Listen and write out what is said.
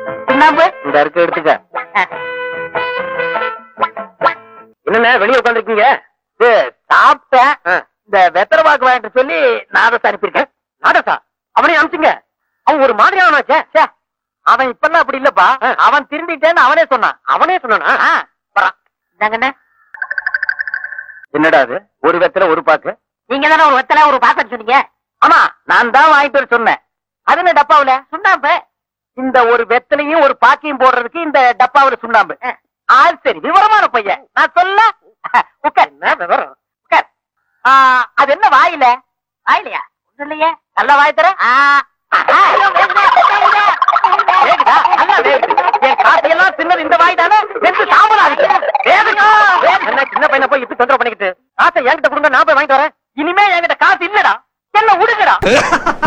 சுண்ணாம்பு இந்த இருக்கு எடுத்துக்க அஹ், என்னண்ணே வெளியே உட்காந்துருக்கீங்க இது சாப்பிட்டேன் இந்த வெத்தலை பாக்கு வாங்கிட்டு சொல்லி நாதஸ் அனுப்பியிருக்கேன் நாடசா அவனையும் அமிச்சுங்க அவன் ஒரு மாதிரியானாச்சே ச்சே, அவன் இப்பெல்லாம் அப்படி இல்லப்பா ஆ. அவன் திருந்திட்டேன்னு அவனே சொன்னான் அவனே சொன்னானா ஆ, வரான் இந்தாங்கண்ணே என்னடா அது ஒரு வெத்தல ஒரு பாக்கு நீங்க தானே ஒரு வெத்தலை ஒரு பாத்திரம் சொன்னீங்க ஆமா நான் தான் வாங்கிட்டு வர சொன்னேன் அது என்ன டப்பாவுல சுண்ணாம்பு இந்த ஒரு வெத்தலையும் ஒரு பாக்கையும் போடுறதுக்கு இந்த டப்பாவுல சுண்ணாம்பு ஆள் சரி விவரமான பையன் நான் சொல்ல உட்கார் என்ன விவரம் உட்கார் ஆ, அது என்ன வாயில வாயிலையா ஒண்ணும் இல்லையே நல்ல வாய் தர வேகுதா நல்லா வேகுது என் காசையெல்லாம் தின்னது இந்த வாய் தானே வெந்து சாம்பலா இருக்கு வேகுதா வேகுது. என்ன சின்ன பையனை போய் இப்படி தொந்தரவு பண்ணிக்கிட்டு காசை என்கிட்ட கொடுங்க நான் போய் வாங்கிட்டு வரேன் இனிமே என்கிட்ட காசு இல்லடா என்ன விடுங்கடா